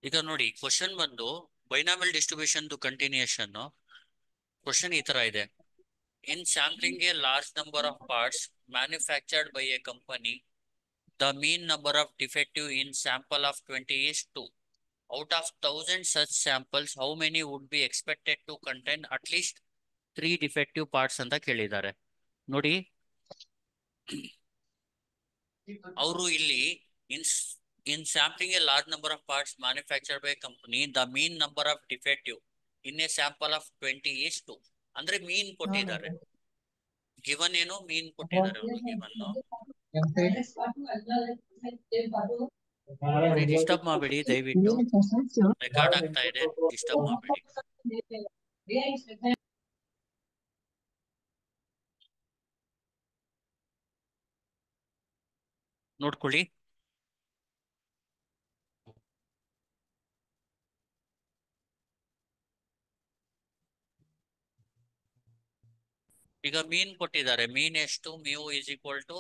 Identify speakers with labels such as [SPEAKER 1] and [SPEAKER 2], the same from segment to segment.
[SPEAKER 1] ಈಗ ನೋಡಿ ಕ್ವಶನ್ ಬಂದು ಬೈನಾಮಲ್ ಡಿಸ್ಟ್ರಿಬ್ಯೂಷನ್ ಕಂಟಿನ್ಯೂಷನ್ ಕ್ವಶನ್ ಈ ತರ ಇದೆ in sampling a large number of parts manufactured by a company the mean number of defective in sample of twenty is two out of thousand such samples how many would be expected to contain at least three defective parts ಅಂತ ಕೇಳಿದ್ದಾರೆ ನೋಡಿ ಅವರು ಇಲ್ಲಿ in in sampling a large number of parts manufacture by company the mean number of defective in a sample of twenty is to ಅಂದ್ರೆ mean ಕೊಟ್ಟಿದ್ದಾರೆ given ಏನು ಮೀನ್ ಕೊಟ್ಟಿದ್ದಾರೆ ಅವರು ಗಿವನ್ ಡಿಸ್ಟರ್ಬ್ ಮಾಡಬೇಡಿ ದಯವಿಟ್ಟು ರೆಕಾರ್ಡ್ ಆಗ್ತಾ ಇದೆ ಡಿಸ್ಟರ್ಬ್ ಮಾಡಬೇಡಿ ನೋಡ್ಕೊಳ್ಳಿ ಈಗ ಮೀನ್ ಕೊಟ್ಟಿದ್ದಾರೆ ಮೀನ್ ಎಷ್ಟು ಮ್ಯೂ ಇಸ್ ಈಕ್ವಲ್ ಟು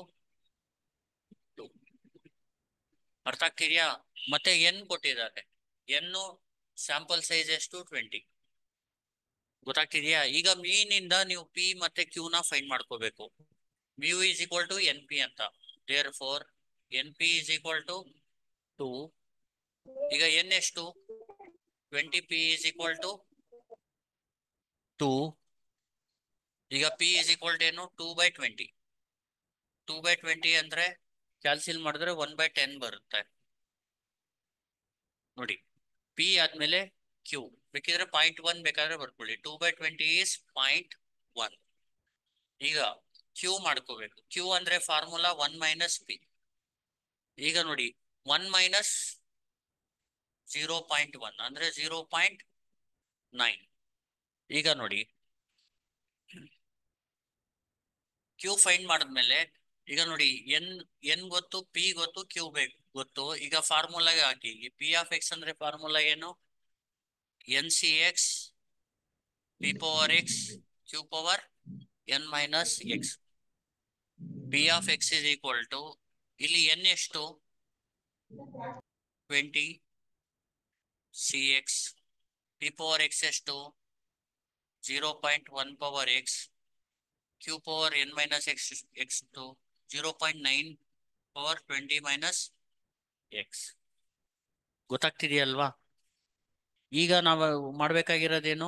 [SPEAKER 1] ಅರ್ಥ ಆಗ್ತಿದ್ಯಾ ಮತ್ತೆ ಎನ್ ಕೊಟ್ಟಿದ್ದಾರೆ ಎನ್ನು ಸ್ಯಾಂಪಲ್ ಸೈಜ್ ಎಷ್ಟು ಟ್ವೆಂಟಿ ಗೊತ್ತಾಗ್ತಿದ್ಯಾ ಈಗ ಮೀನಿಂದ ನೀವು ಪಿ ಮತ್ತೆ ಕ್ಯೂ ನ ಫೈನ್ ಮಾಡ್ಕೋಬೇಕು mu is equal to n P ಅಂತ therefore n P is equal to two ಈಗ ಎನ್ ಎಷ್ಟು twenty P is equal to two ಈಗ ಪಿ ಇಸ್ ಈಕ್ವಲ್ ಟು ಏನು two by twenty two by twenty ಅಂದ್ರೆ ಕ್ಯಾಲ್ಸಿಲ್ ಮಾಡಿದ್ರೆ one by ten ಬರುತ್ತೆ ನೋಡಿ ಪಿ ಆದ್ಮೇಲೆ ಕ್ಯೂ ಬೇಕಿದ್ರೆ ಪಾಯಿಂಟ್ ಒನ್ ಬೇಕಾದ್ರೆ ಬರ್ಕೊಳ್ಳಿ two by twenty is point one ಈಗ ಕ್ಯೂ ಮಾಡ್ಕೋಬೇಕು ಕ್ಯೂ ಅಂದ್ರೆ ಫಾರ್ಮುಲಾ ಒನ್ ಮೈನಸ್ ಪಿ ಈಗ ನೋಡಿ one minus zero point one ಅಂದ್ರೆ ಜೀರೋ ಪಾಯಿಂಟ್ ನೈನ್ ಈಗ ನೋಡಿ ಕ್ಯೂ ಫೈಂಡ್ ಮಾಡಿದ್ಮೇಲೆ ಈಗ ನೋಡಿ ಎನ್ ಎನ್ ಗೊತ್ತು ಪಿ ಗೊತ್ತು ಕ್ಯೂ ಬೇಕು ಗೊತ್ತು ಈಗ ಫಾರ್ಮುಲಾಗೆ ಹಾಕಿ ಪಿ ಆಫ್ ಎಕ್ಸ್ ಅಂದ್ರೆ ಫಾರ್ಮುಲಾ ಏನು n C X P power X Q power N minus X P of X is equal to ಇಲ್ಲಿ ಎನ್ ಎಷ್ಟು twenty c X P power x ಎಷ್ಟು zero point one power X Q power N minus x x to zero point nine power twenty minus x ಗೊತ್ತಾಗ್ತಿದೆಯಲ್ವಾ ಈಗ ನಾವು ಮಾಡ್ಬೇಕಾಗಿರೋದೇನು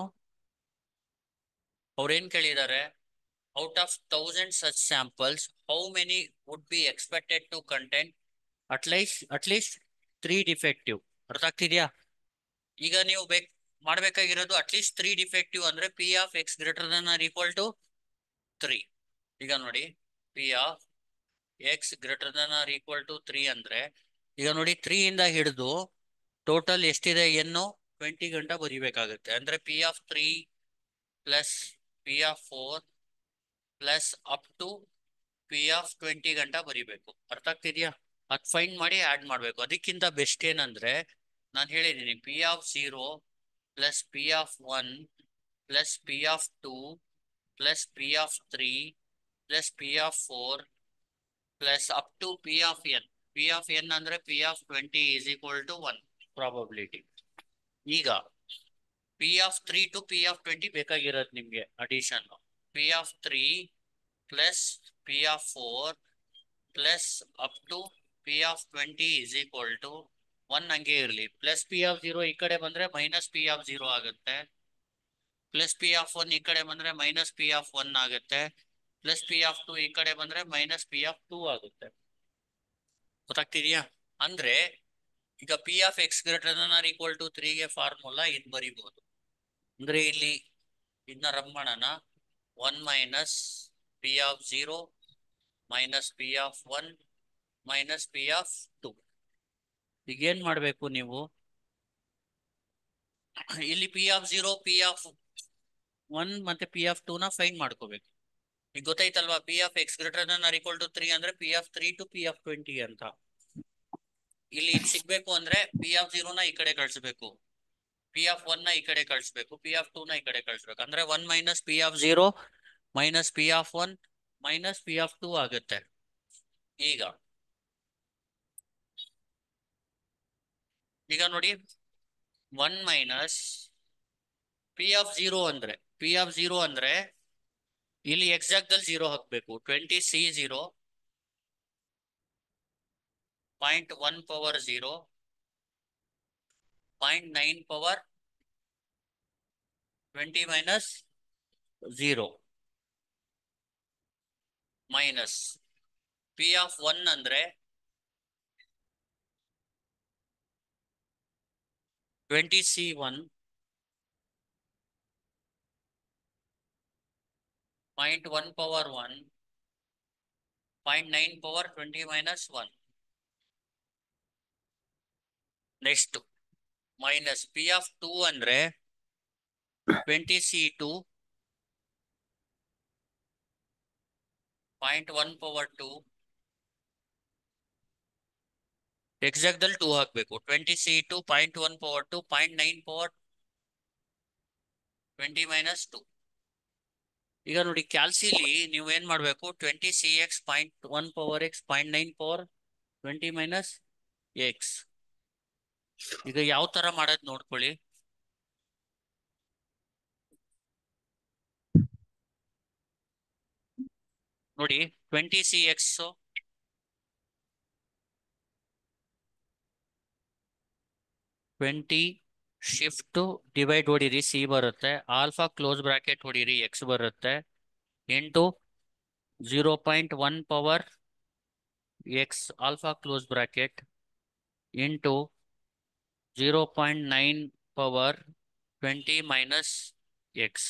[SPEAKER 1] ಅವ್ರೇನ್ ಕೇಳಿದ್ದಾರೆ out of thousand such samples how many would be expected to content at least at least three defective ಅರ್ಥ ಆಗ್ತಿದ್ಯಾ ಈಗ ನೀವು ಬೇಕ್ ಮಾಡ್ಬೇಕಾಗಿರೋದು ಅಟ್ಲೀಸ್ಟ್ ತ್ರೀ ಡಿಫೆಕ್ಟಿವ್ ಅಂದ್ರೆ p of x greater than or equal to three ಈಗ ನೋಡಿ p of x greater than or equal to three ಅಂದ್ರೆ ಈಗ ನೋಡಿ ತ್ರೀ ಇಂದ ಹಿಡಿದು ಟೋಟಲ್ ಎಷ್ಟಿದೆ ಎನ್ನು ಟ್ವೆಂಟಿ ಗಂಟ ಬರಿಬೇಕಾಗುತ್ತೆ ಅಂದ್ರೆ p of three plus p of four plus up to p of twenty ಗಂಟ ಬರಿಬೇಕು ಅರ್ಥ ಆಗ್ತಿದ್ಯಾ ಅದ್ ಫೈಂಡ್ ಮಾಡಿ ಆಡ್ ಮಾಡ್ಬೇಕು ಅದಕ್ಕಿಂತ ಬೆಸ್ಟ್ ಏನಂದ್ರೆ ನಾನು ಹೇಳಿದ್ದೀನಿ p of zero plus p of one plus p of two plus p of three plus p of four plus up to p of N p of n ಅಂದ್ರೆ p of twenty is equal to one probability ಈಗ p of three to p of twenty ಬೇಕಾಗಿರೋದು ನಿಮ್ಗೆ addition p of three plus p of four plus up to p of twenty is equal to one ಹಂಗೆ ಇರಲಿ plus p of zero ಈ ಕಡೆ ಬಂದ್ರೆ minus p of zero ಆಗುತ್ತೆ plus p of one ಈ ಕಡೆ ಬಂದ್ರೆ ಮೈನಸ್ ಪಿ ಆಫ್ ಒನ್ ಆಗುತ್ತೆ ಪ್ಲಸ್ ಪಿ ಆಫ್ ಟು ಈ ಕಡೆ ಬಂದ್ರೆ ಮೈನಸ್ ಪಿ ಆಫ್ ಟೂ ಆಗುತ್ತೆ ಗೊತ್ತಾಗ್ತಿದ್ಯಾ ಅಂದ್ರೆ ಈಗ p of x greater than or equal to ತ್ರೀಗೆ ಫಾರ್ಮುಲಾ ಇದು ಬರಿಬಹುದು ಅಂದ್ರೆ ಇಲ್ಲಿ ಇದನ್ನ ರಬ್ ಮಾಡೋಣ one minus p of zero minus p of one minus p of two ಈಗ ಏನ್ ಮಾಡ್ಬೇಕು ನೀವು ಇಲ್ಲಿ p of zero p of one ಮತ್ತೆ ಪಿ ಆಫ್ ಟೂ ನ ಫೈನ್ ಮಾಡ್ಕೋಬೇಕು ಈಗ ಗೊತ್ತಾಯ್ತಲ್ವಾ p of x greater than or equal to three ಅಂದ್ರೆ p of three to p of twenty ಅಂತ ಇಲ್ಲಿ ಇದು ಸಿಗ್ಬೇಕು ಅಂದ್ರೆ ಪಿ ಆಫ್ ಜೀರೋನ ಈ ಕಡೆ ಕಳಿಸ್ಬೇಕು ಪಿ ಆಫ್ ಒನ್ ನ ಈ ಕಡೆ ಕಳಿಸ್ಬೇಕು ಪಿ ಆಫ್ ಟೂ ನ ಈ ಕಡೆ ಕಳಿಸ್ಬೇಕು ಅಂದ್ರೆ one minus p of zero minus p of one minus p of two ಆಗುತ್ತೆ ಈಗ ಈಗ ನೋಡಿ one minus p of zero ಅಂದ್ರೆ ಪಿ ಆಫ್ ಜೀರೋ ಅಂದ್ರೆ ಇಲ್ಲಿ ಎಕ್ಸಾಕ್ಟಲ್ಲಿ ಜೀರೋ ಹಾಕ್ಬೇಕು twenty c zero point one power zero point nine power twenty minus zero minus p of one ಅಂದ್ರೆ twenty c one point one power one point nine power twenty minus one next minus p of two ಅಂದ್ರೆ twenty c two point one power two exactly two ಹಾಕ್ಬೇಕು twenty c two point one power two point nine power twenty minus two ಈಗ ನೋಡಿ ಕ್ಯಾಲ್ಸಿಲಿ ನೀವು ಏನ್ ಮಾಡ್ಬೇಕು twenty c x point one power x point nine power twenty minus x ಈಗ ಯಾವ ತರ ಮಾಡೋದ್ ನೋಡ್ಕೊಳ್ಳಿ ನೋಡಿ twenty c x twenty shift divide ಹೊಡೀರಿ ಸಿ ಬರುತ್ತೆ ಆಲ್ಫಾ ಕ್ಲೋಸ್ ಬ್ರಾಕೆಟ್ ಹೊಡೀರಿ ಎಕ್ಸ್ ಬರುತ್ತೆ into zero point one power X alpha close bracket into zero point nine power twenty minus x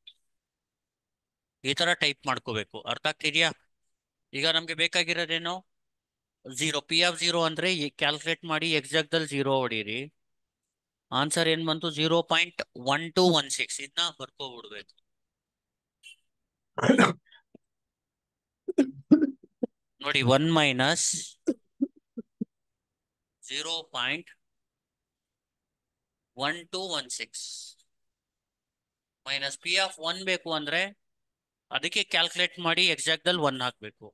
[SPEAKER 1] ಈ ತರ ಟೈಪ್ ಮಾಡ್ಕೋಬೇಕು ಅರ್ಥ ಆಗ್ತಿದ್ಯಾ ಈಗ ನಮ್ಗೆ ಬೇಕಾಗಿರೋದೇನು ಝೀರೋ ಪಿ ಆಫ್ ಝೀರೋ ಅಂದ್ರೆ ಕ್ಯಾಲ್ಕುಲೇಟ್ ಮಾಡಿ ಎಕ್ಸಾಕ್ಟಲ್ಲಿ ಝೀರೋ ಹೊಡೀರಿ ಆನ್ಸರ್ ಏನ್ ಬಂತು zero point one two one six ಇದನ್ನ ಬರ್ಕೋಬಿಡ್ಬೇಕು ನೋಡಿ one minus zero point one two one six minus p of one ಬೇಕು ಅಂದ್ರೆ ಅದಕ್ಕೆ ಕ್ಯಾಲ್ಕುಲೇಟ್ ಮಾಡಿ ಎಕ್ಸಾಕ್ಟಲ್ಲಿ ಒನ್ ಹಾಕ್ಬೇಕು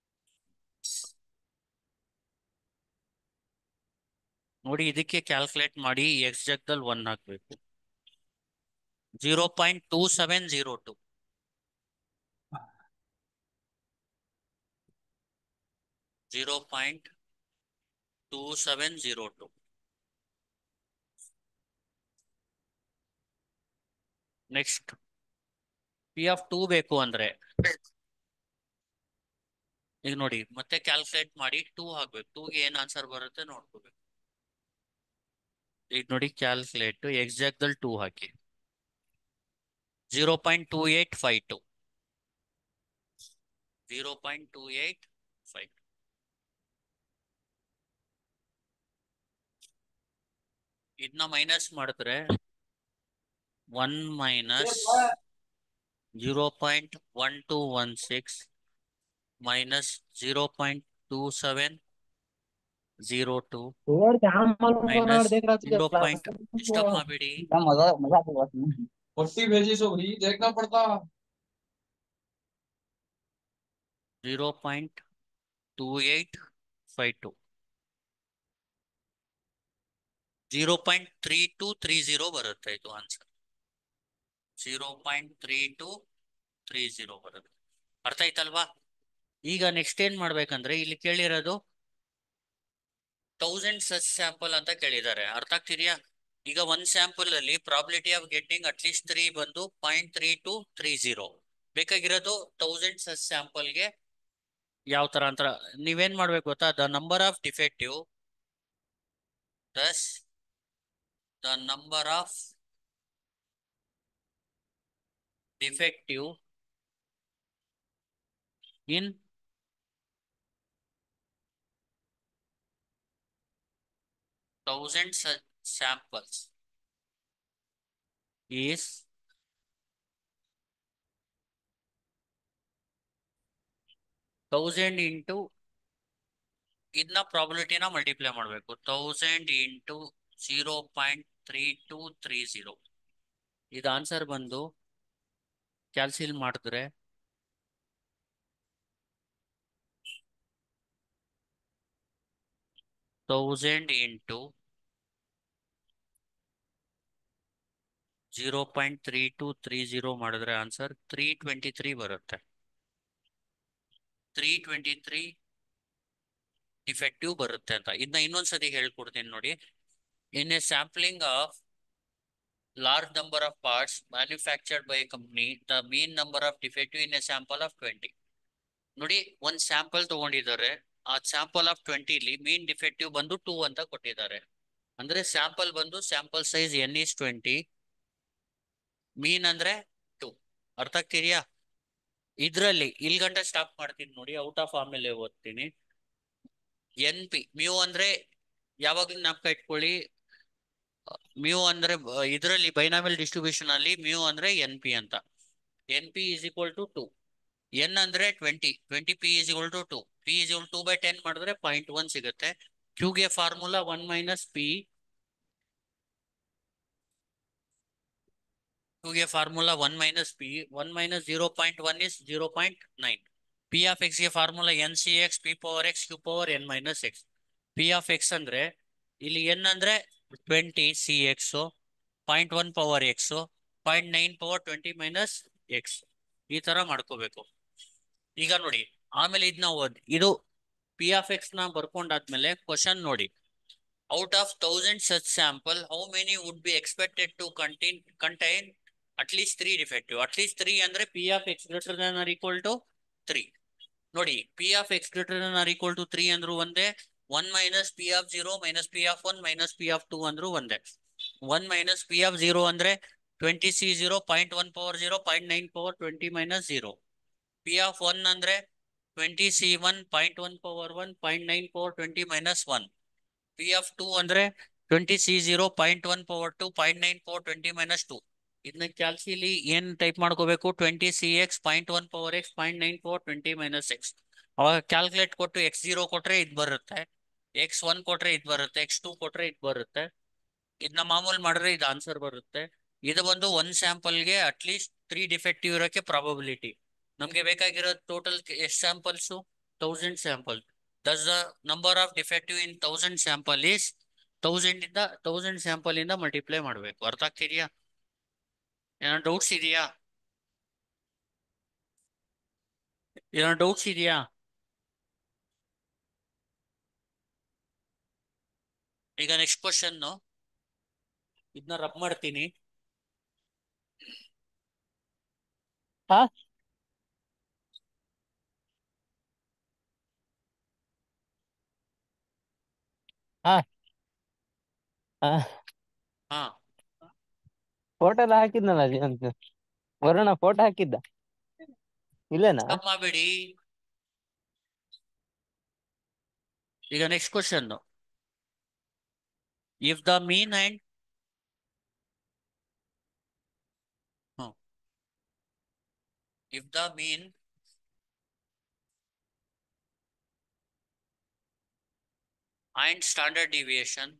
[SPEAKER 1] ನೋಡಿ ಇದಕ್ಕೆ ಕ್ಯಾಲ್ಕುಲೇಟ್ ಮಾಡಿ ಎಕ್ಸಾಕ್ಟಲ್ಲಿ ಒನ್ ಹಾಕ್ಬೇಕು zero point two seven zero two zero point two seven zero two next p of two ಬೇಕು ಅಂದ್ರೆ ಈಗ ನೋಡಿ ಮತ್ತೆ ಕ್ಯಾಲ್ಕುಲೇಟ್ ಮಾಡಿ ಟೂ ಹಾಕ್ಬೇಕು ಟೂಗೆ ಏನ್ ಆನ್ಸರ್ ಬರುತ್ತೆ ನೋಡ್ಕೋಬೇಕು ಈಗ ನೋಡಿ ಕ್ಯಾಲ್ಕುಲೇಟ್ ಎಕ್ಸಾಕ್ಟಲ್ ಟೂ ಹಾಕಿ zero point two eight five two zero point two eight five ಇದನ್ನ ಮೈನಸ್ ಮಾಡಿದ್ರೆ one minus zero point one two one six minus zero point two seven zero two
[SPEAKER 2] और क्या मालूम को ना
[SPEAKER 1] ಮೈನಸ್
[SPEAKER 2] देख रहा
[SPEAKER 1] ಜೀರೋ
[SPEAKER 2] था
[SPEAKER 1] ಪಾಯಿಂಟ್ ಡಿಸ್ಟರ್ಬ್ ಮಾಡಬೇಡಿ
[SPEAKER 2] मजा मजा आती बात नहीं
[SPEAKER 3] पट्टी भेजी सोरी देखना पड़ता
[SPEAKER 1] zero point two eight five two zero point three two three zero ಬರುತ್ತೆ ಇದು answer zero point three two three zero ಬರುತ್ತೆ ಅರ್ಥ ಆಯ್ತಲ್ವಾ ಈಗ ನೆಕ್ಸ್ಟ್ ಏನ್ ಮಾಡ್ಬೇಕಂದ್ರೆ ಇಲ್ಲಿ ಕೇಳಿರೋದು ತೌಸಂಡ್ ಸಚ್ ಸ್ಯಾಂಪಲ್ ಅಂತ ಕೇಳಿದ್ದಾರೆ ಅರ್ಥ ಆಗ್ತಿದ್ಯಾ ಈಗ ಒಂದ್ ಸ್ಯಾಂಪಲ್ ಅಲ್ಲಿ probability of getting at least three ಬಂದು point three two three zero ಬೇಕಾಗಿರೋದು ತೌಸಂಡ್ ಸಚ್ ಸ್ಯಾಂಪಲ್ಗೆ ಯಾವ ತರ ಅಂತ ನೀವೇನ್ ಮಾಡ್ಬೇಕು ಗೊತ್ತಾ the number of defective thus the number of defective in thousand such samples is thousand into ಇದನ್ನ ಪ್ರಾಬಿಲಿಟಿನ ಮಲ್ಟಿಪ್ಲೈ ಮಾಡಬೇಕು thousand into zero point three two three zero ಇದು ಆನ್ಸರ್ ಬಂದು ಕ್ಯಾಲ್ಸಿಲ್ ಮಾಡಿದ್ರೆ thousand into zero point three two three zero ಮಾಡಿದ್ರೆ answer three twenty three ಬರುತ್ತೆ three twenty three defective ಬರುತ್ತೆ ಅಂತ ಇದನ್ನ ಇನ್ನೊಂದ್ಸತಿ ಹೇಳ್ಕೊಡ್ತೀನಿ ನೋಡಿ in a sampling of large number of parts manufactured by company the mean number of defective in a sample of twenty ನೋಡಿ ಒಂದ್ ಸ್ಯಾಂಪಲ್ ತಗೊಂಡಿದ್ದಾರೆ ಆ ಸ್ಯಾಂಪಲ್ ಆಫ್ ಟ್ವೆಂಟಿಲಿ ಮೀನ್ ಡಿಫೆಕ್ಟಿವ್ ಬಂದು ಟೂ ಅಂತ ಕೊಟ್ಟಿದ್ದಾರೆ ಅಂದ್ರೆ ಸ್ಯಾಂಪಲ್ ಬಂದು sample size n is twenty mean ಅಂದ್ರೆ ಟೂ ಅರ್ಥ ಆಗ್ತಿದ್ಯಾ ಇದ್ರಲ್ಲಿ ಇಲ್ಲಿ ಗಂಟ ಸ್ಟಾಪ್ ಮಾಡ್ತೀನಿ ನೋಡಿ ಔಟ್ ಆಫ್ ಆಮೇಲೆ ಓದ್ತೀನಿ ಎನ್ ಪಿ ಮ್ಯೂ ಅಂದ್ರೆ ಯಾವಾಗ್ಲೂ ಜ್ಞಾಪಕ ಇಟ್ಕೊಳ್ಳಿ ಮ್ಯೂ ಅಂದ್ರೆ ಬ- ಇದ್ರಲ್ಲಿ ಬೈನಾಮಿಯಲ್ ಡಿಸ್ಟ್ರಿಬ್ಯೂಷನ್ ಅಲ್ಲಿ ಮ್ಯೂ ಅಂದ್ರೆ ಎನ್ ಪಿ ಅಂತ N P is equal to two N ಅಂದ್ರೆ twenty twenty P is equal to two P is equal two by ten ಮಾಡಿದ್ರೆ ಪಾಯಿಂಟ್ ಒನ್ ಸಿಗುತ್ತೆ ಕ್ಯೂಗೆ ಫಾರ್ಮುಲಾ ಒನ್ ಮೈನಸ್ ಪಿ ಕ್ಯೂಗೆ formula one minus P one minus zero point one is zero point nine P of X ಗೆ formula N C X P power X Q power N minus X P of X ಅಂದ್ರೆ ಇಲ್ಲಿ n ಅಂದ್ರೆ twenty c x point one power x point nine power twenty minus x ಈ ತರ ಮಾಡ್ಕೋಬೇಕು ಈಗ ನೋಡಿ ಆಮೇಲೆ ಇದನ್ನ ಓದ್ ಇದು ಪಿ ಆಫ್ ಎಕ್ಸ್ ನ ಬರ್ಕೊಂಡಾದ್ಮೇಲೆ ಕ್ವಶನ್ ನೋಡಿ out of thousand such sample how many would be expected to contain contain at least three defective at least three ಅಂದ್ರೆ p of x greater than or equal to three ನೋಡಿ p of x greater than or equal to three ಅಂದ್ರು ಒಂದೇ one minus p of zero minus p of one minus p of two ಅಂದ್ರು ಒಂದೇ one minus p of zero ಅಂದ್ರೆ twenty c zero point one power zero point nine power twenty minus zero p of one ಅಂದ್ರೆ twenty c one point one power one point nine power twenty minus one p of two ಅಂದ್ರೆ twenty c zero point one power two point nine power twenty minus two ಇದನ್ನ ಕ್ಯಾಲ್ಸಿಲಿ ಏನ್ type ಮಾಡ್ಕೋಬೇಕು twenty c x point one power x point nine power twenty minus x ಅವಾಗ calculate ಕೊಟ್ಟು x zero ಕೊಟ್ರೆ ಇದು ಬರುತ್ತೆ ಎಕ್ಸ್ ಒನ್ ಕೊಟ್ರೆ ಇದು ಬರುತ್ತೆ ಎಕ್ಸ್ ಟೂ ಕೊಟ್ರೆ ಇದು ಬರುತ್ತೆ ಇದನ್ನ ಮಾಮೂಲಿ ಮಾಡಿದ್ರೆ ಇದು ಆನ್ಸರ್ ಬರುತ್ತೆ ಇದು ಬಂದು ಒಂದ್ ಸ್ಯಾಂಪಲ್ಗೆ ಅಟ್ಲೀಸ್ಟ್ ತ್ರೀ ಡಿಫೆಕ್ಟಿವ್ ಇರೋಕೆ ಪ್ರಾಬಬಿಲಿಟಿ ನಮ್ಗೆ ಬೇಕಾಗಿರೋದು ಟೋಟಲ್ ಎಷ್ಟು samples thousand sample thus the number of defective in thousand sample is thousand ಇಂದ ತೌಸಂಡ್ ಸ್ಯಾಂಪಲ್ ಇಂದ ಮಲ್ಟಿಪ್ಲೈ ಮಾಡಬೇಕು ಅರ್ಥ ಆಗ್ತಿದ್ಯಾ ಏನೋ ಡೌಟ್ಸ್ ಇದೆಯಾ ಏನೋ ಡೌಟ್ಸ್ ಇದೆಯಾ ಈಗ ನೆಕ್ಸ್ಟ್ ಕ್ವಶನ್ ಇದನ್ನ ರಬ್ ಮಾಡ್ತೀನಿ
[SPEAKER 2] ಹಾ? ಹಾ ಹಾ
[SPEAKER 1] ಹಾ
[SPEAKER 2] ಫೋಟೋ ಎಲ್ಲ ಹಾಕಿದ್ನಲ್ಲ ಜೀವಂತ್ ವರುಣ ಫೋಟೋ ಹಾಕಿದ್ದ ಇಲ್ಲೇನಾ
[SPEAKER 1] ತಪ್ಪ್ ಮಾಡಬೇಡಿ ಈಗ next question if the mean and if the mean and standard deviation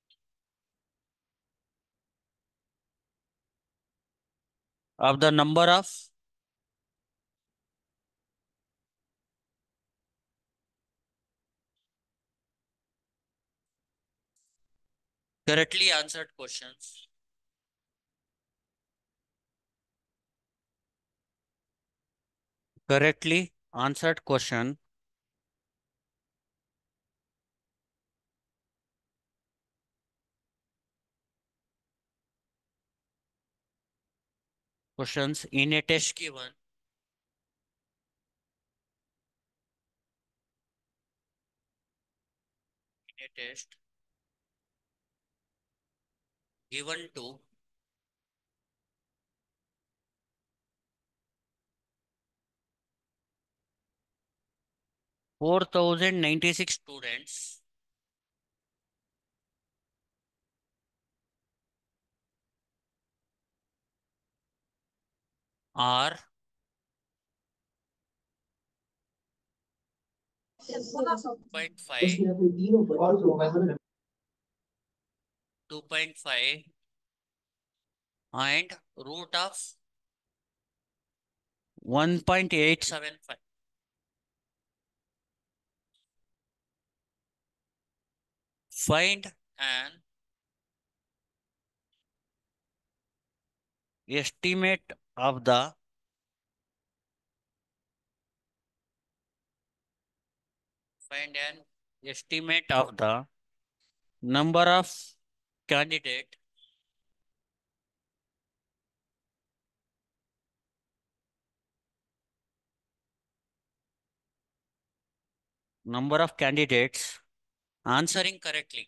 [SPEAKER 1] of the number of correctly answered questions correctly answered question questions in a test given in a test given to four thousand ninety six students are point five, two point five, and root of one point eight seven five. Find an estimate of the find an estimate of the number of candidate number of candidates answering correctly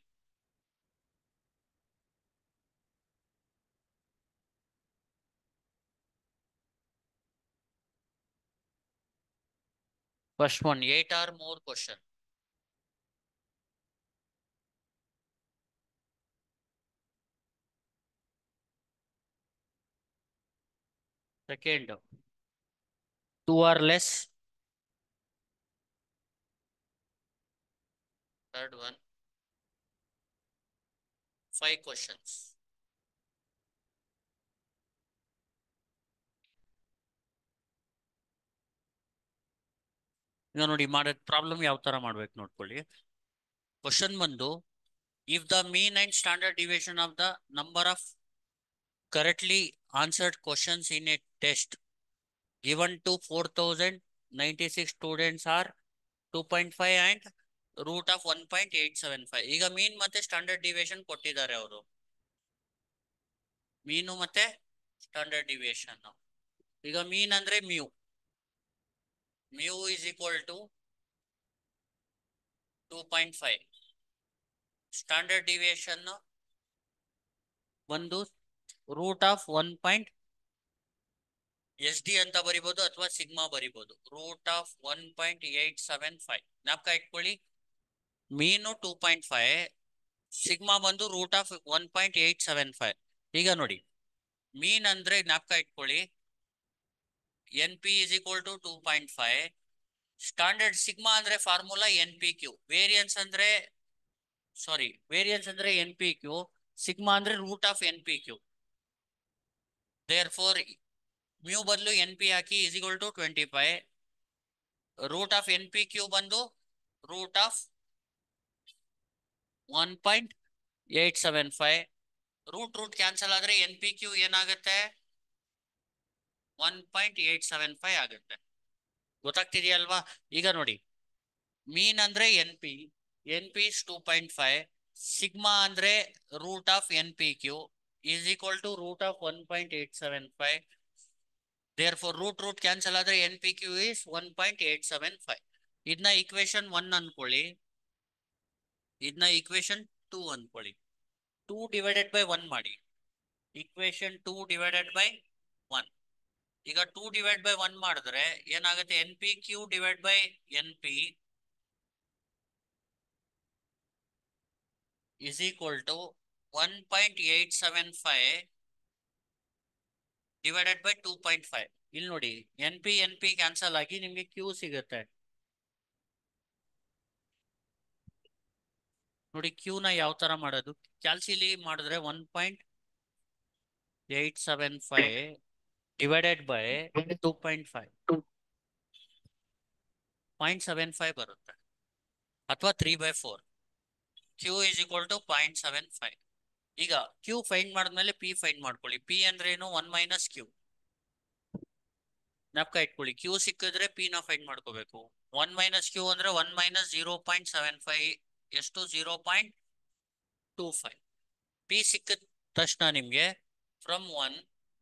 [SPEAKER 1] first one eight or more question second two or less third one five questions ಈಗ ನೋಡಿ ಮಾಡೋದ್ problem ಯಾವ ತರ ಮಾಡ್ಬೇಕು ನೋಡ್ಕೊಳ್ಳಿ question ಬಂದು if the mean and standard division of the number of correctly answered questions in a test given to four thousand ninety six students are two point five and root of one point eight seven five ಈಗ mean ಮತ್ತೆ standard deviation ಕೊಟ್ಟಿದ್ದಾರೆ ಅವರು ಮೀನು ಮತ್ತೆ standard deviation ಈಗ mean ಅಂದ್ರೆ mu mu is equal to two point five standard deviation ಒಂದು root of one point S D ಅಂತ ಬರಿಬೋದು ಅಥವಾ ಸಿಗ್ಮಾ ಬರಿಬೋದು root of one point eight seven five ಜ್ಞಾಪಕ ಇಟ್ಕೊಳ್ಳಿ mean two point five sigma ಬಂದು root of one point eight seven five ಈಗ ನೋಡಿ ಮೀನ್ ಅಂದ್ರೆ ಜ್ಞಾಪಕ ಇಟ್ಕೊಳ್ಳಿ n P is equal to two point five standard sigma ಅಂದ್ರೆ formula n P q variance ಅಂದ್ರೆ ಸಾರಿ ವೇರಿಯನ್ಸ್ ಅಂದ್ರೆ ಎನ್ ಪಿ ಕ್ಯೂ ಸಿಗ್ಮಾ ಅಂದ್ರೆ root of N P q therefore mu ಬದಲು ಎನ್ ಪಿ ಹಾಕಿ is equal to twenty five root of N P q ಬಂದು root of one point eight seven five root root cancel ಆದ್ರೆ N P q ಏನಾಗುತ್ತೆ one point eight seven five ಆಗುತ್ತೆ ಗೊತ್ತಾಗ್ತಿದೆಯಲ್ವಾ ಈಗ ನೋಡಿ mean ಅಂದ್ರೆ N P N p two point five sigma ಅಂದ್ರೆ root of N P q is equal to root of one point eight seven five therefore root root cancel ಆದ್ರೆ N P Q is one point eight seven five ಇದನ್ನ equation one ಅನ್ಕೊಳ್ಳಿ ಇದನ್ನ equation two ಅನ್ಕೊಳ್ಳಿ two divided by one ಮಾಡಿ equation two divided by one ಈಗ two divide by one ಮಾಡಿದ್ರೆ ಏನಾಗುತ್ತೆ n P Q divide by N P is equal to one point eight seven five divided by two point five ಇಲ್ಲಿ ನೋಡಿ n P N P cancel ಆಗಿ ನಿಮ್ಗೆ Q ಸಿಗುತ್ತೆ ನೋಡಿ Q ನ ಯಾವ ತರ ಮಾಡೋದು ಕ್ಯಾಲ್ಸಿಲಿ ಮಾಡಿದ್ರೆ one point eight seven five divided by two point five point seven five ಬರುತ್ತೆ ಅಥವಾ three by four q is equal to point seven five ಈಗ ಕ್ಯೂ ಫೈಂಡ್ ಮಾಡಿದ್ಮೇಲೆ ಪಿ ಫೈಂಡ್ ಮಾಡ್ಕೊಳ್ಳಿ ಪಿ ಅಂದ್ರೆ ಏನು ಒನ್ ಮೈನಸ್ ಕ್ಯೂ ಜ್ಞಾಪಕ ಇಟ್ಕೊಳ್ಳಿ Q ಸಿಕ್ಕಿದ್ರೆ ಪಿ ನ ಫೈಂಡ್ ಮಾಡ್ಕೋಬೇಕು ಒನ್ ಮೈನಸ್ ಕ್ಯೂ ಅಂದ್ರೆ one minus zero point seven five ಎಷ್ಟು zero point two five p ಸಿಕ್ಕಿದ ತಕ್ಷಣ ನಿಮ್ಗೆ from one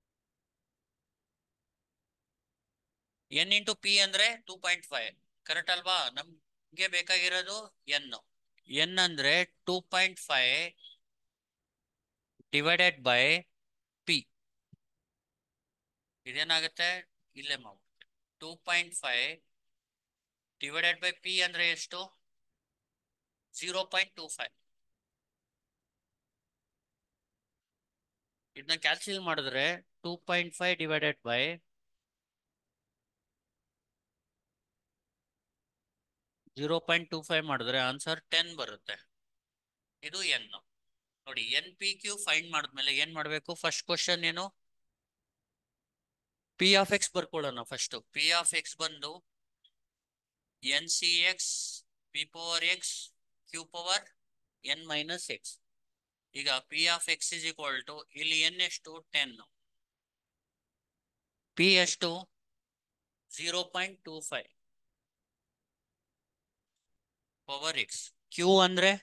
[SPEAKER 1] n into p ಅಂದ್ರೆ ಟೂ ಪಾಯಿಂಟ್ ಫೈವ್ ಕರೆಕ್ಟ್ ಅಲ್ವಾ ನಮ್ಗೆ ಬೇಕಾಗಿರೋದು ಎನ್ ಎನ್ ಅಂದ್ರೆ two point five divided by p ಇದೇನಾಗುತ್ತೆ ಇಲ್ಲೇ ಮಾಡ್ಬಿಡುತ್ತೆ two point five divided by p ಅಂದ್ರೆ ಎಷ್ಟು ಜೀರೋ ಪಾಯಿಂಟ್ ಟೂ ಫೈವ್ ಇದನ್ನ ಕ್ಯಾಲ್ಸಿಲ್ ಮಾಡಿದ್ರೆ two point five divided by zero point two five ಮಾಡಿದ್ರೆ ಆನ್ಸರ್ ಟೆನ್ ಬರುತ್ತೆ ಇದು ಎನ್ ನೋಡಿ ಎನ್ ಪಿ ಕ್ಯೂ ಫೈಂಡ್ ಮಾಡಿದ್ಮೇಲೆ ಏನ್ ಮಾಡ್ಬೇಕು ಫಸ್ಟ್ ಕ್ವಶನ್ ಏನು ಪಿ ಆಫ್ ಎಕ್ಸ್ ಬರ್ಕೊಳ್ಳೋಣ ಫಸ್ಟ್ ಪಿ ಆಫ್ ಎಕ್ಸ್ ಬಂದು n C X P power X Q power N minus x ಈಗ p of X is equal to ಇಲ್ಲಿ n ಎಷ್ಟು ten p ಎಷ್ಟು zero point two five power X q ಅಂದ್ರೆ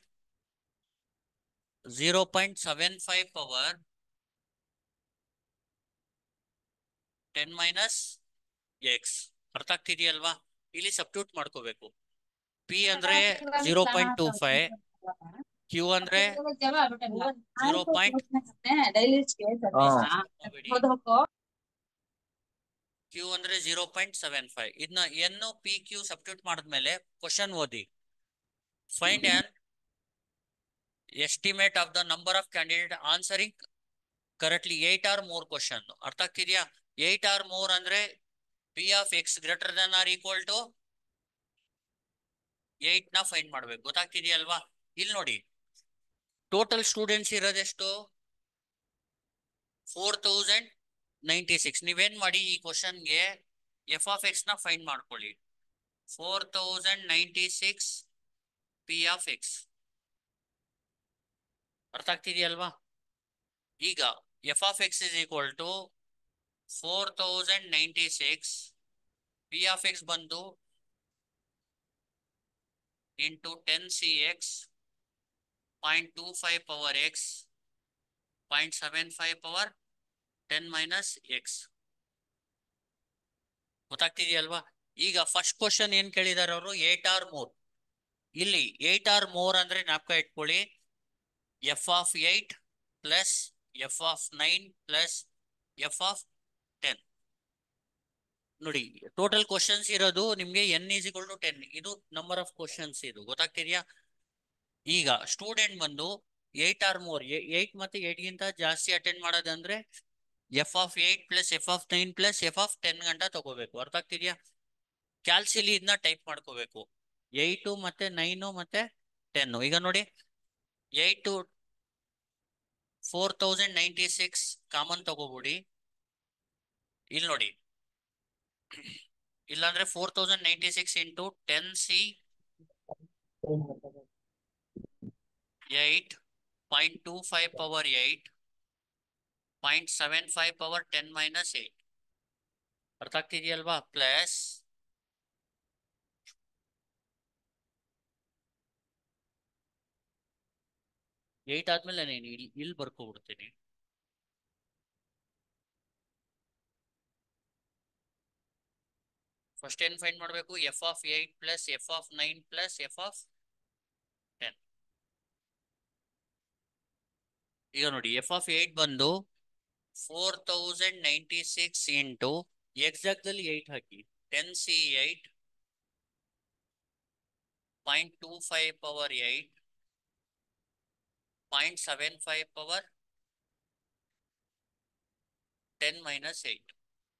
[SPEAKER 1] zero point seven five power ten minus x ಅರ್ಥ ಆಗ್ತಿದೆಯಲ್ವಾ ಇಲ್ಲಿ substitute ಮಾಡ್ಕೋಬೇಕು p ಅಂದ್ರೆ zero point two five q ಅಂದ್ರೆ ಝೀರೋ ಪಾಯಿಂಟ್ ಕ್ಯೂ ಅಂದ್ರೆ ಝೀರೋ ಪಾಯಿಂಟ್ ಸೆವೆನ್ ಫೈವ್ ಇದನ್ನ ಎನ್ ಪಿ ಕ್ಯೂ ಸಬ್ಟ್ಯೂಟ್ ಮಾಡಿದ್ಮೇಲೆ ಕ್ವಶನ್ ಓದಿ find an estimate of the number of candidate answering correctly eight or more question ಅರ್ಥ ಆಗ್ತಿದ್ಯಾ eight or more ಅಂದ್ರೆ p of x greater than or equal to eight ನ find ಮಾಡ್ಬೇಕು ಗೊತ್ತಾಗ್ತಿದ್ಯಲ್ವಾ ಇಲ್ಲಿ ನೋಡಿ ಟೋಟಲ್ ಸ್ಟೂಡೆಂಟ್ಸ್ ಇರೋದೆಷ್ಟು ಫೋರ್ ತೌಸಂಡ್ ನೈಂಟಿ ಸಿಕ್ಸ್ ನೀವೇನ್ ಮಾಡಿ ಈ ಕ್ವಶನ್ಗೆ ಎಫ್ ಆಫ್ ಎಕ್ಸ್ ನ ಫೈಂಡ್ ಮಾಡ್ಕೊಳ್ಳಿ four thousand ninety six P of X ಅರ್ಥ ಆಗ್ತಿದೆಯಲ್ವಾ ಈಗ f of X is equal to four thousand ninety six P of x ಬಂದು into ten C x point two five power x point seven five power ten minus x ಗೊತ್ತಾಗ್ತಿದೆಯಲ್ವಾ ಈಗ first question ಏನ್ ಕೇಳಿದಾರೆ ಅವರು eight or more ಇಲ್ಲಿ eight or more ಅಂದ್ರೆ ಜ್ಞಾಪಕ ಇಟ್ಕೊಳ್ಳಿ f of eight plus F of nine plus F of ten ನೋಡಿ ಟೋಟಲ್ ಕ್ವಶನ್ಸ್ ಇರೋದು ನಿಮ್ಗೆ ಎನ್ ಈಸ್ ಟು ಟೆನ್ ಇದು ನಂಬರ್ ಆಫ್ ಕ್ವಶನ್ಸ್ ಇದು ಗೊತ್ತಾಗ್ತಿದ್ಯಾ ಈಗ ಸ್ಟೂಡೆಂಟ್ ಬಂದು ಏಟ್ ಆರ್ ಮೋರ್ ಏಟ್ ಮತ್ತೆ ಏಟ್ ಗಿಂತ ಜಾಸ್ತಿ ಅಟೆಂಡ್ ಮಾಡೋದಂದ್ರೆ f of eight plus F of nine plus F of ten ಗಂಟ ತಗೋಬೇಕು ಅರ್ಥ ಆಗ್ತಿದ್ಯಾ ಕ್ಯಾಲ್ಸಿಲಿ ಇದನ್ನ ಟೈಪ್ ಮಾಡ್ಕೋಬೇಕು ಏಯ್ಟು ಮತ್ತೆ ನೈನು ಮತ್ತೆ ಟೆನ್ ಈಗ ನೋಡಿ eight four thousand ninety six common ತಗೋಬಿಡಿ ಇಲ್ಲಿ ನೋಡಿ ಇಲ್ಲಾಂದ್ರೆ four thousand ninety six into ten C eight point two five power eight point seven five power ten minus eight ಅರ್ಥ ಆಗ್ತಿದೆಯಲ್ವಾ ಪ್ಲಸ್ ಏಟ್ ಆದ್ಮೇಲೆ ನಾನು ಇಲ್ಲಿ ಇಲ್ಲಿ ಬರ್ಕೊಬಿಡ್ತೀನಿ ಫಸ್ಟ್ ಏನ್ ಫೈಂಡ್ ಮಾಡಬೇಕು F of eight plus F of nine plus F of ten ಈಗ ನೋಡಿ ಎಫ್ ಆಫ್ ಏಟ್ ಬಂದು four thousand ninety six into exactly eight ಹಾಕಿ ten C eight point two five power eight point seven five power ten minus eight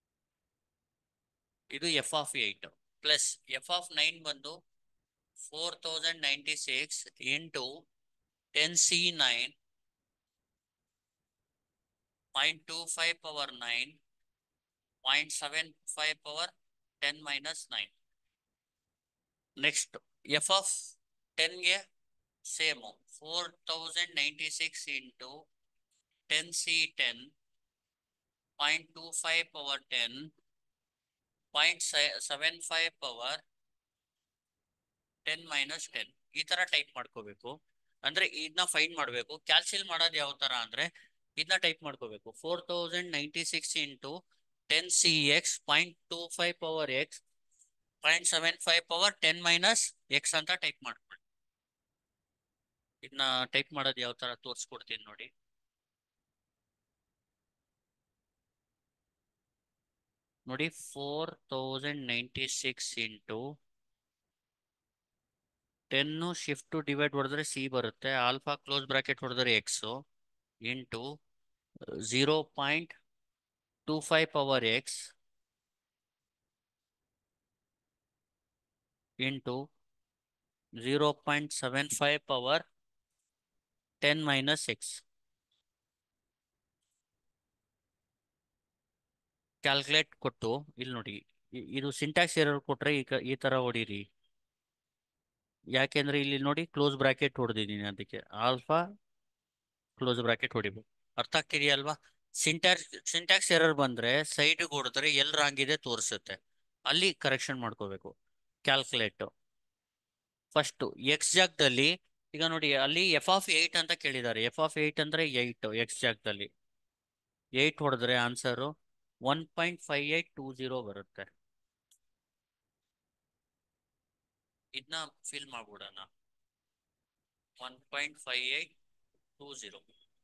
[SPEAKER 1] ಇದು f of eight plus F of nine ಬಂದು four thousand ninety six into ten C nine point two five power nine point seven five power ten minus nine next f of ಟೆನ್ಗೆ same four thousand ninety six into ten C ten point two five power ten point seven five power ten minus ten ಈ ತರ type ಮಾಡ್ಕೋಬೇಕು ಅಂದ್ರೆ ಇದನ್ನ find ಮಾಡಬೇಕು ಕ್ಯಾಲ್ಸಿಲ್ ಮಾಡೋದು ಯಾವ ತರ ಅಂದ್ರೆ ಇದನ್ನ ಟೈಪ್ ಮಾಡ್ಕೋಬೇಕು four thousand ninety six into ten C x point two five power x point seven five power ten minus x ಅಂತ ಟೈಪ್ ಮಾಡ್ಕೊಳ್ಳಿ ಇದನ್ನ ಟೈಪ್ ಮಾಡೋದು ಯಾವ ತರ ತೋರಿಸ್ಕೊಡ್ತೀನಿ ನೋಡಿ ನೋಡಿ four thousand ninety six into ten shift divide ಹೊಡೆದ್ರೆ ಸಿ ಬರುತ್ತೆ ಆಲ್ಫಾ ಕ್ಲೋಸ್ ಬ್ರಾಕೆಟ್ ಹೊಡೆದ್ರೆ x into zero point two five power x into zero point seven five power ten minus x calculate ಕೊಟ್ಟು ಇಲ್ಲಿ ನೋಡಿ ಇ- ಇದು syntax error ಕೊಟ್ರೆ ಈ ಕ- ಈ ತರ ಹೊಡೀರಿ ಯಾಕೆಂದ್ರೆ ಇಲ್ಲಿ ನೋಡಿ ಕ್ಲೋಸ್ ಬ್ರಾಕೆಟ್ ಹೊಡೆದಿದ್ದೀನಿ ಅದಕ್ಕೆ ಆಲ್ಫಾ ಕ್ಲೋಸ್ ಬ್ರಾಕೆಟ್ ಹೊಡಿಬೇಕು ಅರ್ಥ ಆಗ್ತಿದೆಯಲ್ವಾ ಸಿಂಟ್ಯಾಕ್ಸ್ ಸಿಂಟ್ಯಾಕ್ಸ್ ಎರರ್ ಬಂದ್ರೆ ಸೈಡ್ಗೆ ಹೊಡೆದ್ರೆ ಎಲ್ಲಿ ರಾಂಗ್ ಇದೆ ತೋರಿಸುತ್ತೆ ಅಲ್ಲಿ ಕರೆಕ್ಷನ್ ಮಾಡ್ಕೋಬೇಕು ಕ್ಯಾಲ್ಕುಲೇಟ್ ಫಸ್ಟ್ ಎಕ್ಸ್ ಜಾಗದಲ್ಲಿ ಈಗ ನೋಡಿ ಅಲ್ಲಿ ಎಫ್ ಆಫ್ ಏಯ್ಟ್ ಅಂತ ಕೇಳಿದ್ದಾರೆ ಎಫ್ ಆಫ್ ಏಯ್ಟ್ ಅಂದ್ರೆ ಏಯ್ಟ್ ಎಕ್ಸ್ ಜಾಗದಲ್ಲಿ ಏಯ್ಟ್ ಹೊಡೆದ್ರೆ answer one point five eight two zero ಬರುತ್ತೆ ಇದನ್ನ ಫಿಲ್ ಮಾಡ್ಬಿಡೋಣ one point five eight two zero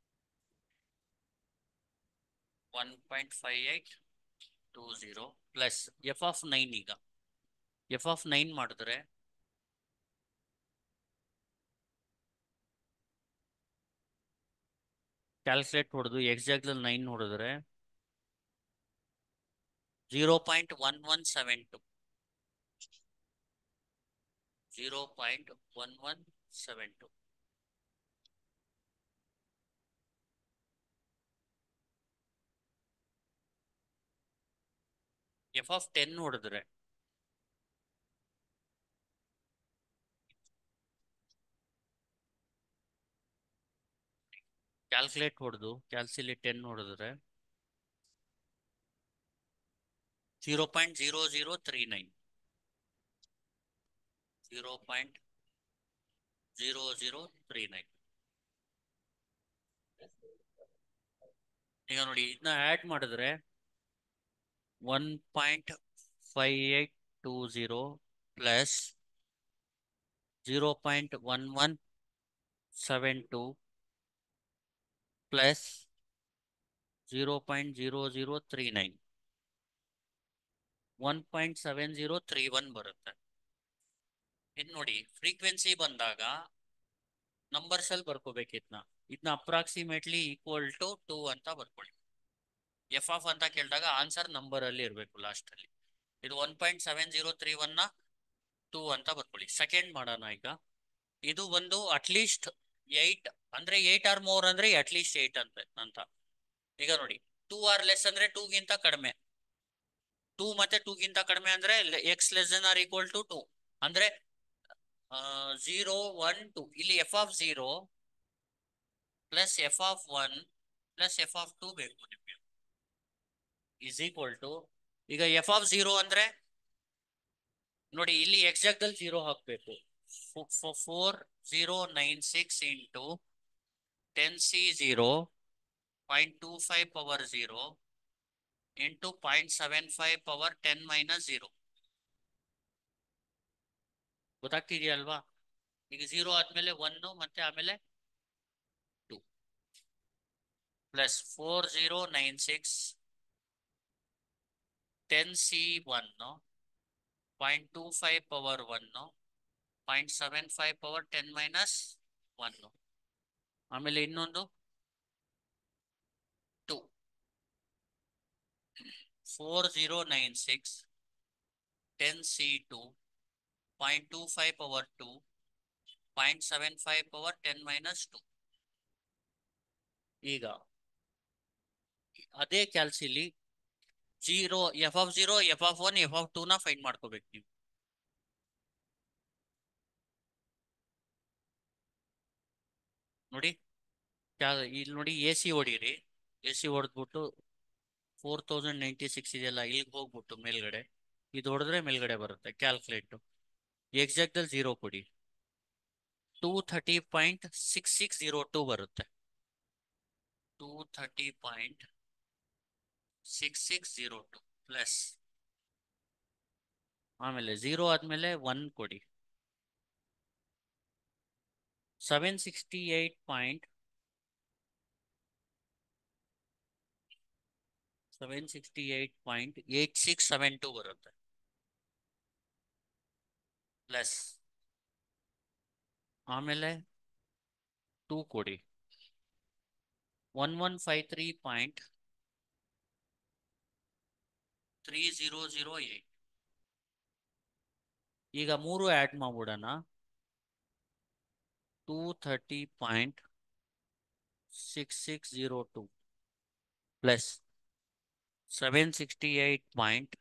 [SPEAKER 1] one point five eight two zero plus F of nine ಈಗ f of nine ಮಾಡಿದ್ರೆ calculate ಹೊಡೆದು exactly nine ಹೊಡೆದ್ರೆ zero point one one seven two zero point one one seven two f of ten ಹೊಡೆದ್ರೆ calculate ಹೊಡೆದು ಕ್ಯಾಲ್ಸಿಲಿ ten ಹೊಡೆದ್ರೆ zero point zero zero three nine zero point zero zero three nine ಈಗ ನೋಡಿ ಇದನ್ನ add ಮಾಡಿದ್ರೆ one point five eight two zero plus zero point one one seven two plus zero point zero zero three nine one point seven zero three one ಬರುತ್ತೆ ಇದು ನೋಡಿ frequency ಬಂದಾಗ numbers ಅಲ್ಲಿ ಬರ್ಕೋಬೇಕು ಇದನ್ನ ಇದನ್ನ ಅಪ್ರಾಕ್ಸಿಮೇಟ್ಲಿ ಈಕ್ವಲ್ ಟು ಟೂ ಅಂತ ಬರ್ಕೊಳ್ಳಿ F of ಅಂತ ಕೇಳಿದಾಗ ಆನ್ಸರ್ ನಂಬರ್ ಅಲ್ಲಿ ಇರಬೇಕು ಲಾಸ್ಟ್ ಅಲ್ಲಿ ಇದು one point seven zero three ಒನ್ನ ಟೂ ಅಂತ ಬರ್ಕೊಳ್ಳಿ ಸೆಕೆಂಡ್ ಮಾಡೋಣ ಈಗ ಇದು ಒಂದು ಅಟ್ಲೀಸ್ಟ್ ಏಯ್ಟ್ ಅಂದ್ರೆ ಏಯ್ಟ್ ಆರ್ ಮೋರ್ ಅಂದ್ರೆ ಅಟ್ಲೀಸ್ಟ್ ಏಯ್ಟ್ ಅಂತ ಅಂತ ಈಗ ನೋಡಿ ಟೂ ಆರ್ ಲೆಸ್ ಅಂದ್ರೆ ಟೂ ಗಿಂತ ಕಡಿಮೆ ಟೂ ಮತ್ತೆ ಟೂ ಗಿಂತ ಕಡಿಮೆ ಅಂದ್ರೆ x less than or equal to two ಅಂದ್ರೆ ಝೀರೋ ಒನ್ ಟು ಇಲ್ಲಿ f of zero plus F of one plus F of two ಬೇಕು ನಿಮಗೆ ಇಸ್ ಈಕ್ವಲ್ ಟು ಈಗ ಎಫ್ ಆಫ್ ಝೀರೋ ಅಂದ್ರೆ ನೋಡಿ ಇಲ್ಲಿ ಎಕ್ಸಾಕ್ಟಲ್ಲಿ ಝೀರೋ ಹಾಕಬೇಕು four zero nine six into ten C zero point two five power zero into point seven five power ten minus zero ಗೊತ್ತಾಗ್ತಿದೆಯಲ್ವಾ ಈಗ ಝೀರೋ ಆದ್ಮೇಲೆ ಒನ್ನು ಮತ್ತೆ ಆಮೇಲೆ two plus four zero nine six ten C one point two five power one point seven five power ten minus one ಆಮೇಲೆ ಇನ್ನೊಂದು two four zero nine six ten C two point two five power two point seven five power ten minus two ಈಗ ಅದೇ ಕ್ಯಾಲ್ಸಿಲಿ zero f of zero f of one f of ಟೂನ find ಮಾಡ್ಕೋಬೇಕು ನೀವು ನೋಡಿ ಇಲ್ಲಿ ನೋಡಿ ಎ ಸಿ ಹೊಡೀರಿ ಎ ಸಿ ಹೊಡೆದ್ಬಿಟ್ಟು ಫೋರ್ ತೌಸಂಡ್ ನೈಂಟಿ ಸಿಕ್ಸ್ ಇದೆಯಲ್ಲ ಇಲ್ಲಿಗೆ ಹೋಗ್ಬಿಟ್ಟು ಮೇಲ್ಗಡೆ ಇದು ಹೊಡೆದ್ರೆ ಮೇಲ್ಗಡೆ ಬರುತ್ತೆ ಕ್ಯಾಲ್ಕುಲೇಟು ಎಕ್ಸಾಕ್ಟಲ್ಲಿ ಝೀರೋ ಕೊಡಿ two thirty point six six zero two ಬರುತ್ತೆ two thirty point six six zero two plus ಆಮೇಲೆ ಝೀರೋ ಆದಮೇಲೆ ಒನ್ ಕೊಡಿ seven sixty eight point seven sixty eight point eight six seven two ಬರುತ್ತೆ plus ಆಮೇಲೆ two ಕೊಡಿ one one five three point three zero zero eight ಈಗ ಮೂರು add ಮಾಡ್ಬಿಡೋಣ two thirty point six six zero two plus seven sixty eight point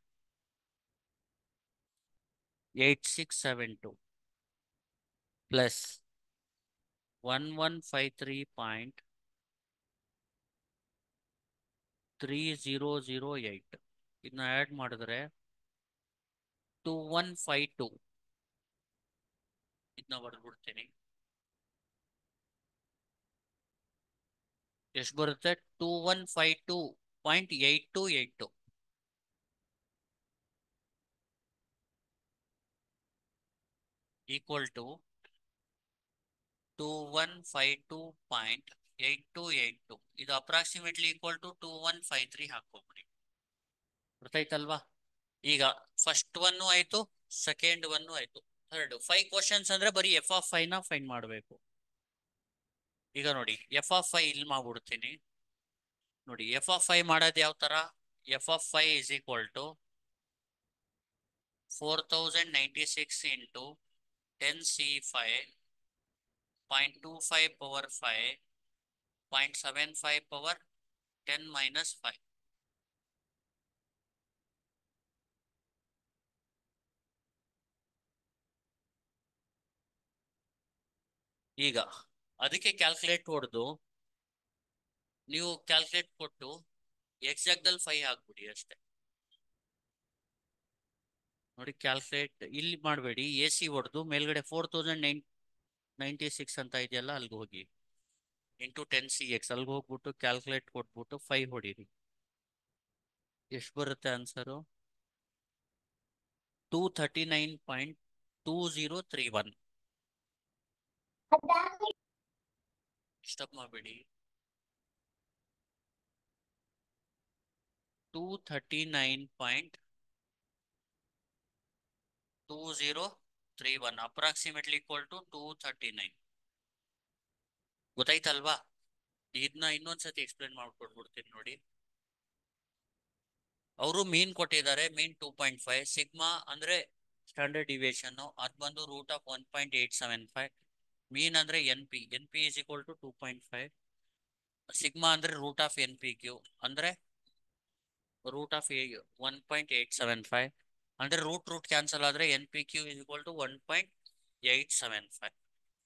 [SPEAKER 1] eight six seven two plus one one five three point three zero zero eight ಇದನ್ನ add ಮಾಡಿದ್ರೆ two one five two ಇದನ್ನ ಬರೆದ್ಬಿಡ್ತೀನಿ ಎಷ್ಟು ಬರುತ್ತೆ two one five two point eight two eight two equal to two one five two point eight two eight two ಇದು approximately equal to two one five three ಹಾಕೋಬಿಡಿ ಗೊತ್ತಾಯ್ತಲ್ವಾ ಈಗ first one ಆಯ್ತು second one ಆಯ್ತು third five questions ಅಂದ್ರೆ ಬರೀ F of five ನ find ಮಾಡಬೇಕು ಈಗ ನೋಡಿ ಎಫ್ ಆಫ್ ಫೈವ್ ಇಲ್ಲಿ ಮಾಡ್ಬಿಡ್ತೀನಿ ನೋಡಿ ಎಫ್ ಆಫ್ ಫೈವ್ ಮಾಡೋದು ಯಾವ ತರ F of five is equal to four thousand ninety six into ten C five point two five power five point seven five power ten minus five ಈಗ ಅದಕ್ಕೆ calculate ಹೊಡೆದು ನೀವು ಕ್ಯಾಲ್ಕುಲೇಟ್ ಕೊಟ್ಟು ಎಕ್ಸಾಕ್ಟಲ್ಲಿ five ಹಾಕ್ಬಿಡಿ ಅಷ್ಟೇ ನೋಡಿ ಕ್ಯಾಲ್ಕುಲೇಟ್ ಇಲ್ಲಿ ಮಾಡಬೇಡಿ ಎ ಸಿ ಹೊಡೆದು ಮೇಲ್ಗಡೆ four thousand nine ninety six ಅಂತ ಇದೆಯಲ್ಲ ಅಲ್ಲಿಗೆ ಹೋಗಿ ಇಂಟು ಟೆನ್ ಸಿ ಎಕ್ಸ್ ಅಲ್ಲಿಗೆ ಹೋಗ್ಬಿಟ್ಟು ಕ್ಯಾಲ್ಕುಲೇಟ್ ಕೊಟ್ಬಿಟ್ಟು ಫೈವ್ ಹೊಡೀರಿ ಎಷ್ಟು ಬರುತ್ತೆ answer two thirty nine point two zero three one stop ಮಾಡಬೇಡಿ two thirty nine point two zero three one approximately equal to two thirty nine ಗೊತ್ತಾಯ್ತಲ್ವಾ ಇದನ್ನ ಇನ್ನೊಂದ್ಸತಿ ಎಕ್ಸ್ಪ್ಲೇನ್ ಮಾಡ್ಕೊಟ್ಬಿಡ್ತೀನಿ ನೋಡಿ ಅವರು ಮೀನ್ ಕೊಟ್ಟಿದ್ದಾರೆ mean two point five sigma ಅಂದ್ರೆ standard deviation ಅದು ಬಂದು root of one point eight seven five mean ಅಂದ್ರೆ N P N P is equal to two point five sigma ಅಂದ್ರೆ root of N P Q ಅಂದ್ರೆ root of one point eight seven five ಅಂದ್ರೆ root root cancel ಆದ್ರೆ N P Q is equal to one point eight seven five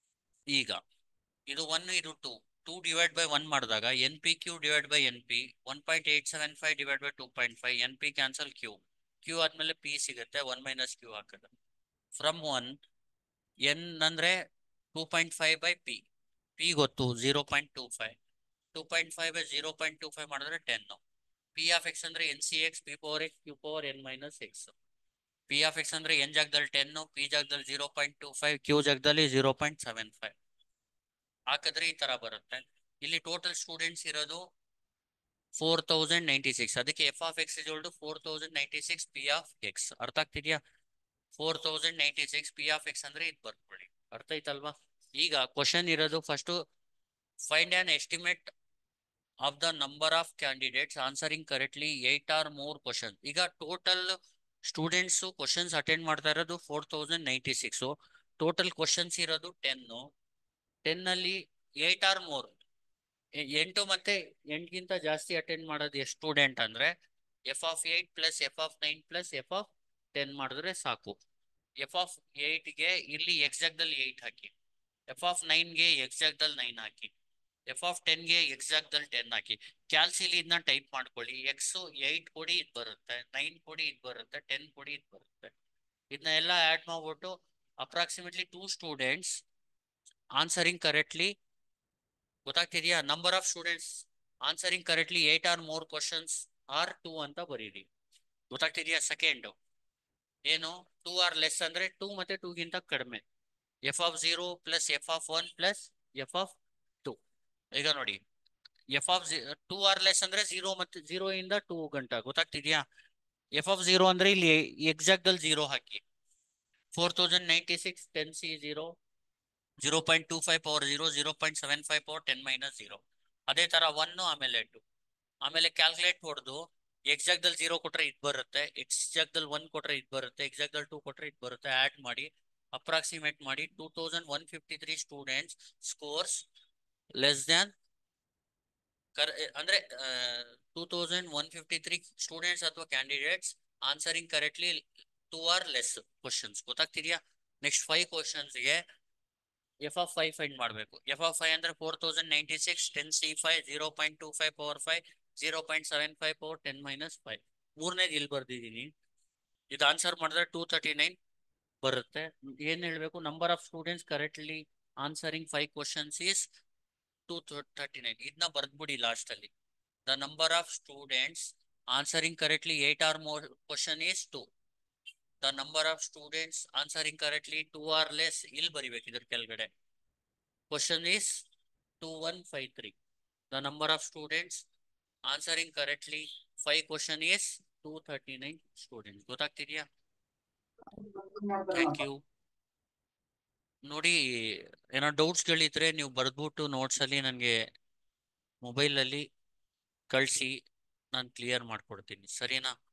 [SPEAKER 1] ಈಗ ಇದು one ಇದು two two divide by one ಮಾಡಿದಾಗ N P Q divide by N P one point eight seven five divide by two point five N P cancel Q Q ಆದ್ಮೇಲೆ P ಸಿಗುತ್ತೆ one minus Q ಹಾಕಿದ್ರೆ from one N ಅಂದ್ರೆ two point five by P P ಗೊತ್ತು zero point two five two point five by zero point two five ಮಾಡಿದ್ರೆ ten P of X ಅಂದ್ರೆ N C X P power X Q power N minus X P of X ಅಂದ್ರೆ N ಜಾಗದಲ್ಲಿ ten P ಜಾಗದಲ್ಲಿ zero point two five Q ಜಾಗದಲ್ಲಿ zero point seven five ಹಾಕಿದ್ರೆ ಈ ತರ ಬರುತ್ತೆ ಇಲ್ಲಿ ಟೋಟಲ್ ಸ್ಟೂಡೆಂಟ್ಸ್ ಇರೋದು ಫೋರ್ ತೌಸಂಡ್ ನೈಂಟಿ ಸಿಕ್ಸ್ ಅದಕ್ಕೆ F of X is to four thousand ninety six P of X ಅರ್ಥ ಆಗ್ತಿದ್ಯಾ four thousand ninety six P of X ಅಂದ್ರೆ ಇದು ಬರ್ಕೊಳ್ಳಿ ಅರ್ಥ ಐತಲ್ವಾ ಈಗ ಕ್ವಶನ್ ಇರೋದು first find an estimate of the number of candidates answering correctly eight or more question ಈಗ ಟೋಟಲ್ ಸ್ಟೂಡೆಂಟ್ಸ್ ಕ್ವಶನ್ಸ್ ಅಟೆಂಡ್ ಮಾಡ್ತಾ ಇರೋದು four thousand ninety six total questions ಇರೋದು ಟೆನ್ ಟೆನ್ ಅಲ್ಲಿ ಏಟ್ ಆರ್ ಮೋರ್ ಎಂಟು ಮತ್ತೆ ಎಂಟ್ಗಿಂತ ಜಾಸ್ತಿ ಅಟೆಂಡ್ ಮಾಡೋದು ಎಷ್ಟು ಸ್ಟೂಡೆಂಟ್ ಅಂದ್ರೆ F of eight plus F of nine plus F of ten ಮಾಡಿದ್ರೆ ಸಾಕು ಎಫ್ ಆಫ್ ಏಟ್ಗೆ ಇಲ್ಲಿ ಎಕ್ಸಾಕ್ಟ್ದಲ್ಲಿ ಏಟ್ ಹಾಕಿ ಎಫ್ ಆಫ್ ನೈನ್ಗೆ ಎಕ್ಸಾಕ್ಟ್ದಲ್ಲಿ ನೈನ್ ಹಾಕಿ ಎಫ್ ಆಫ್ ಟೆನ್ಗೆ ಎಕ್ಸಾಕ್ಟ್ದಲ್ಲಿ ಟೆನ್ ಹಾಕಿ ಕ್ಯಾಲ್ಸಿಲಿ ಇದನ್ನ ಟೈಪ್ ಮಾಡ್ಕೊಳ್ಳಿ ಎಕ್ಸ್ ಏಟ್ ಕೊಡಿ ಇದು ಬರುತ್ತೆ ನೈನ್ ಕೊಡಿ ಇದು ಬರುತ್ತೆ ಟೆನ್ ಕೊಡಿ ಇದು ಬರುತ್ತೆ ಇದನ್ನ ಎಲ್ಲ ಆ್ಯಡ್ ಮಾಡ್ಬಿಟ್ಟು approximately two students answering correctly ಗೊತ್ತಾಗ್ತಿದ್ಯಾ number of students answering correctly eight or more questions are two ಅಂತ ಬರೀರಿ ಗೊತ್ತಾಗ್ತಿದ್ಯಾ ಸೆಕೆಂಡ್ ಏನು ಟೂ ಆರ್ ಲೆಸ್ ಅಂದ್ರೆ ಟೂ ಮತ್ತೆ ಟೂಗಿಂತ ಕಡಿಮೆ F of zero plus F of one plus F of two ಈಗ ನೋಡಿ F of two or less ಅಂದ್ರೆ ಜೀರೋ ಮತ್ತೆ ಜೀರೋ ಇಂದ ಟೂ ಗಂಟ ಗೊತ್ತಾಗ್ತಿದ್ಯಾ ಎಫ್ ಆಫ್ ಜೀರೋ ಅಂದ್ರೆ ಇಲ್ಲಿ ಎಕ್ಸಾಕ್ಟ್ ಅಲ್ಲಿ ಜೀರೋ ಹಾಕಿ four thousand ninety six ten C zero zero point two five power zero zero point seven five power ten minus zero ಅದೇ ತರ ಒನ್ ಆಮೇಲೆ ಟು ಆಮೇಲೆ ಕ್ಯಾಲ್ಕುಲೇಟ್ ಹೊಡೆದು ಎಕ್ಸಾಕ್ಟ್ದಲ್ಲಿ ಜೀರೋ ಕೊಟ್ರೆ ಇದು ಬರುತ್ತೆ ಎಕ್ಸಾಕ್ಟ್ದಲ್ಲಿ ಒನ್ ಕೊಟ್ರೆ ಇದು ಬರುತ್ತೆ ಎಕ್ಸಾಕ್ಟ್ದಲ್ಲಿ ಟೂ ಕೊಟ್ರೆ ಇದು ಬರುತ್ತೆ ಆ್ಯಡ್ ಮಾಡಿ ಅಪ್ರಾಕ್ಸಿಮೇಟ್ ಮಾಡಿ two thousand one fifty three students scores less than ಕರ್ ಅಂದ್ರೆ two thousand one fifty three students ಅಥವಾ candidates answering correctly two or less questions ಗೊತ್ತಾಗ್ತಿದ್ಯಾ ನೆಕ್ಸ್ಟ್ ಫೈವ್ ಕ್ವಶನ್ಸ್ಗೆ ಎಫ್ ಆಫ್ ಫೈವ್ ಫೈಂಡ್ ಮಾಡಬೇಕು ಎಫ್ ಆಫ್ ಫೈವ್ ಅಂದ್ರೆ four thousand ninety six ten C five zero point two five power five zero point seven five power ten minus five ಮೂರನೇದು ಇಲ್ಲಿ ಬರ್ದಿದ್ದೀನಿ ಇದು answer ಮಾಡಿದ್ರೆ two thirty nine ಬರುತ್ತೆ ಏನ್ ಹೇಳ್ಬೇಕು number of students correctly answering five questions is two thirty nine ಇದನ್ನ ಬರ್ದ್ಬಿಡಿ last ಅಲ್ಲಿ the number of students answering correctly eight or more question is two the number of students answering correctly two or less ಇಲ್ಲಿ ಬರಿಬೇಕು ಇದ್ರ ಕೆಳಗಡೆ question is two one five three the number of students answering correctly five question is two thirty nine students ಗೊತ್ತಾಗ್ತಿದ್ಯಾ thank you ನೋಡಿ ಏನೋ ಡೌಟ್ಸ್ಗಳಿದ್ರೆ ನೀವು ಬರೆದ್ಬಿಟ್ಟು ನೋಟ್ಸಲ್ಲಿ ನನಗೆ ಮೊಬೈಲಲ್ಲಿ ಕಳಿಸಿ ನಾನು ಕ್ಲಿಯರ್ ಮಾಡ್ಕೊಡ್ತೀನಿ ಸರಿನಾ